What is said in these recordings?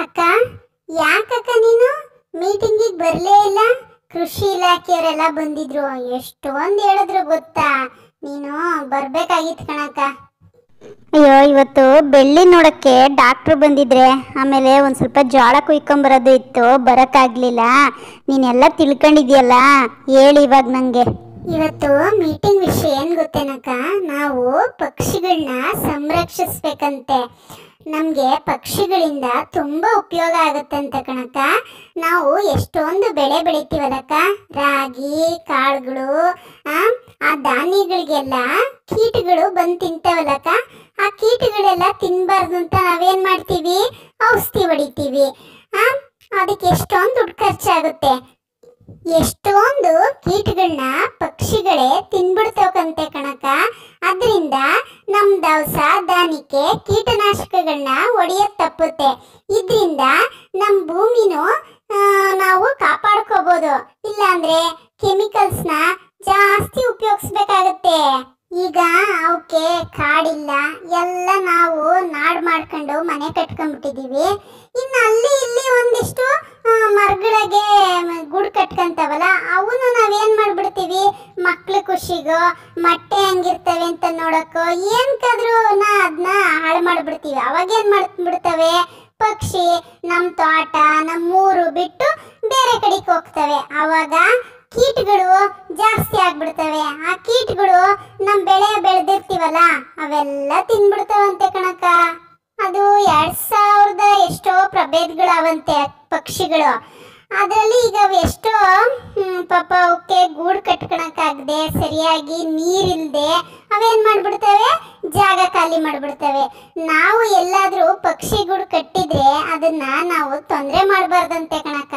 ಅಕ್ಕ ಯಾಕಕ್ಕ ನೀನು ಮೀಟಿಂಗಿಗೆ ಬರಲೇ ಇಲ್ಲ ಕೃಷಿ ಇಲಾಖೆಯವರೆಲ್ಲ ಬಂದಿದ್ರು ಎಷ್ಟೊಂದು ಹೇಳಿದ್ರು ಗೊತ್ತಾ ನೀನು ಬರ್ಬೇಕಾಗಿತ್ತು ಕಣಕ್ಕ ಅಯ್ಯೋ ಇವತ್ತು ಬೆಳ್ಳಿ ನೋಡಕ್ಕೆ ಡಾಕ್ಟ್ರು ಬಂದಿದ್ರೆ ಆಮೇಲೆ ಒಂದು ಸ್ವಲ್ಪ ಜೋಳ ಕುಯ್ಕೊಂಬರೋದು ಇತ್ತು ಬರೋಕ್ಕಾಗಲಿಲ್ಲ ನೀನೆಲ್ಲ ತಿಳ್ಕೊಂಡಿದ್ಯಲ್ಲ ಹೇಳಿ ಇವಾಗ ನನಗೆ ಇವತ್ತು ಮೀಟಿಂಗ್ ವಿಷಯ ಏನ್ ಗೊತ್ತೇನಕ್ಕ ನಾವು ಪಕ್ಷಿಗಳನ್ನ ಸಂರಕ್ಷಿಸ್ಬೇಕಂತೆ ನಮ್ಗೆ ಪಕ್ಷಿಗಳಿಂದ ತುಂಬಾ ಉಪಯೋಗ ಆಗುತ್ತಂತೆ ಕಣಕ್ಕ ನಾವು ಎಷ್ಟೊಂದು ಬೆಳೆ ಬೆಳಿತೀವಲ್ಲಕ್ಕ ರಾಗಿ ಕಾಳುಗಳು ಆ ಆ ಧಾನ್ಯಗಳಿಗೆಲ್ಲ ಕೀಟಗಳು ಬಂದು ತಿಂತಾವಲ್ಲಕ್ಕ ಆ ಕೀಟಗಳೆಲ್ಲ ತಿನ್ಬಾರ್ದು ಅಂತ ನಾವೇನ್ ಮಾಡ್ತೀವಿ ಔಷಧಿ ಹೊಡಿತೀವಿ ಆ ಅದಕ್ಕೆ ಎಷ್ಟೊಂದು ದುಡ್ಡು ಖರ್ಚಾಗುತ್ತೆ ಎಷ್ಟೊಂದು ಕೀಟಗಳನ್ನ ಪಕ್ಷಿಗಳೇ ತಿನ್ಬಿಡ್ತವಕಂತೆ ಕಣಕ ಅದರಿಂದ ನಮ್ ದವಸ ಧಾನ್ಯಕ್ಕೆ ಕೀಟನಾಶಕಗಳನ್ನ ಹೊಡೆಯಕ್ ತಪ್ಪುತ್ತೆ ಇದರಿಂದ ನಮ್ ಭೂಮಿನೂ ಆ, ನಾವು ಕಾಪಾಡ್ಕೋಬಹುದು ಇಲ್ಲಾಂದ್ರೆ ಕೆಮಿಕಲ್ಸ್ನ ಜಾಸ್ತಿ ಉಪಯೋಗಿಸ್ಬೇಕಾಗತ್ತೆ ಈಗ ಅವಕ್ಕೆ ಕಾಡಿಲ್ಲ ಎಲ್ಲ ನಾವು ನಾಡ್ ಮಾಡ್ಕೊಂಡು ಮನೆ ಕಟ್ಕೊಂಡ್ಬಿಟ್ಟಿದೀವಿ ಇನ್ನು ಅಲ್ಲಿ ಇಲ್ಲಿ ಒಂದಿಷ್ಟು ಆ, ಮರಗಳಿಗೆ ಮ- ಗೂಡು ಕಟ್ಕೊಂತಾವಲ್ಲ ಅವನು ನಾವೇನ್ ಮಾಡ್ಬಿಡ್ತೀವಿ ಮಕ್ಳ ಖುಷಿಗೋ ಮೊಟ್ಟೆ ಹಂಗಿರ್ತವೆ ಅಂತ ನೋಡಕ್ಕೋ ಏನ್ಕಾದ್ರೂ ನಾ ಅದನ್ನ ಹಾಳು ಮಾಡ್ಬಿಡ್ತೀವಿ ಅವಾಗ ಏನ್ ಮಾಡ್ಬಿಡ್ತವೆ ಪಕ್ಷಿ ನಮ್ಮ ತೋಟ ನಮ್ಮೂರು ಬಿಟ್ಟು ಬೇರೆ ಕಡೆಗೆ ಹೋಗ್ತವೆ ಅವಾಗ ಕೀಟಗಳು ಜಾಸ್ತಿ ಆಗ್ಬಿಡ್ತವೆ ಆ ಕೀಟಗಳು ನಮ್ ಬೆಳೆ ಬೆಳೆದಿರ್ತೀವಲ್ಲ ಅವೆಲ್ಲ ತಿನ್ಬಿಡ್ತಾವಂತೆ ಕಣಕ್ಕ ಅದು ಎರಡ್ ಸಾವಿರದ ಎಷ್ಟೋ ಪ್ರಭೇದಗಳಾವಂತೆ ಪಕ್ಷಿಗಳು ಅದರಲ್ಲಿ ಈಗ ಅವು ಎಷ್ಟೋ ಹ್ಮ್, ಪಾಪ ಅವಕ್ಕೆ ಗೂಡು ಕಟ್ಕೊಳಕ್ಕಾಗದೆ ಸರಿಯಾಗಿ ನೀರಿಲ್ದೆ ಅವೇನ್ ಮಾಡ್ಬಿಡ್ತವೆ ಜಾಗ ಖಾಲಿ ಮಾಡ್ಬಿಡ್ತವೆ ನಾವು ಎಲ್ಲಾದ್ರೂ ಪಕ್ಷಿ ಗೂಡು ಕಟ್ಟಿದ್ರೆ ಅದನ್ನ ನಾವು ತೊಂದರೆ ಮಾಡಬಾರ್ದಂತೆ ಕಣಕ್ಕ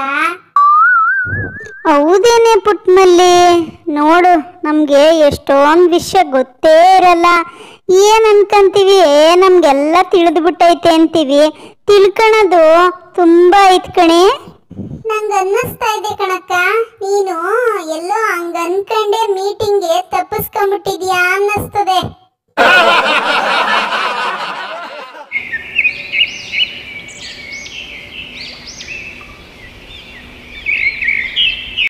ಹೌದೇನೆ ಪುಟ್ಮಲ್ಲಿ ನೋಡು ನಮಗೆ ಎಷ್ಟೊಂದು ವಿಷಯ ಗೊತ್ತೇ ಇರಲ್ಲ ಏನು ಅನ್ಕಂತೀವಿ ಏ ನಮಗೆಲ್ಲ ತಿಳಿದ್ಬಿಟ್ಟೈತೆ ಅಂತೀವಿ ತಿಳ್ಕೊಳೋದು ತುಂಬ ಐತ್ ಕಣೆ ನಂಗೆ ಅನ್ನಿಸ್ತಾ ಇದೆ ಕಣಕ್ಕ ನೀನು ಎಲ್ಲೋ ಹಂಗ ಅನ್ಕಂಡೆ ಮೀಟಿಂಗ್ಗೆ ತಪ್ಪಿಸ್ಕೊಂಡ್ಬಿಟ್ಟಿದ್ಯಾ ಅನ್ನಿಸ್ತದೆ